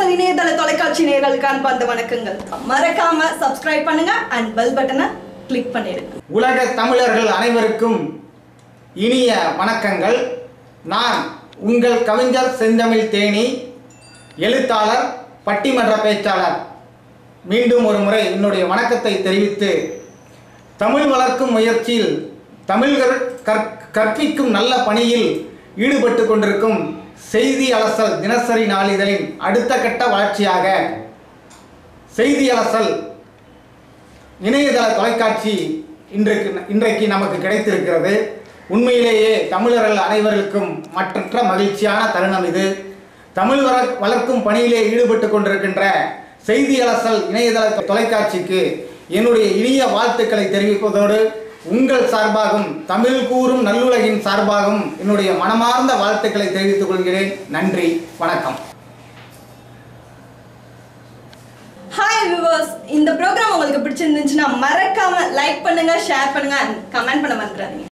உங்கள் இணையதள தொலைக்காட்சி நேயர்களுக்கு அன்பார்ந்த வணக்கங்கள் மறக்காம சப்ஸ்கிரைப் பண்ணுங்க அண்ட் பெல் பட்டனை கிளிக் பண்ணிடுங்க உலக தமிழர்கள் அனைவருக்கும் இனிய வணக்கங்கள் நான் உங்கள் கவிஞர் செந்தமிழ் தேனி எழுத்தாளர் பட்டிமன்ற பேச்சாளர் மீண்டும் ஒரு முறை என்னுடைய வணக்கத்தை தெரிவித்து தமிழ் வளர்க்கும் முயற்சியில் தமிழ்கள் கற் கற்பிக்கும் நல்ல பணியில் ஈடுபட்டு கொண்டிருக்கும் செய்தி அலசல் தினசரி நாளிதழின் அடுத்த கட்ட வளர்ச்சியாக செய்தி அலசல் இணையதள தொலைக்காட்சி இன்றைக்கு இன்றைக்கு நமக்கு கிடைத்திருக்கிறது உண்மையிலேயே தமிழர்கள் அனைவருக்கும் மற்றற்ற மகிழ்ச்சியான தருணம் இது தமிழ் வள வளர்க்கும் பணியிலே ஈடுபட்டு கொண்டிருக்கின்ற செய்தி அலசல் இணையதள தொலைக்காட்சிக்கு என்னுடைய இனிய வாழ்த்துக்களை தெரிவிப்பதோடு உங்கள் சார்பாகவும் தமிழ் கூறும் நல்லுலகின் சார்பாகவும் என்னுடைய மனமார்ந்த வாழ்த்துக்களை தெரிவித்துக் கொள்கிறேன் நன்றி வணக்கம் ஹாய் வியூவர்ஸ் இந்த ப்ரோக்ராம் உங்களுக்கு பிடிச்சிருந்துச்சுன்னா மறக்காம லைக் பண்ணுங்க ஷேர் பண்ணுங்க அண்ட் கமெண்ட் பண்ண மறந்துடாதீங்க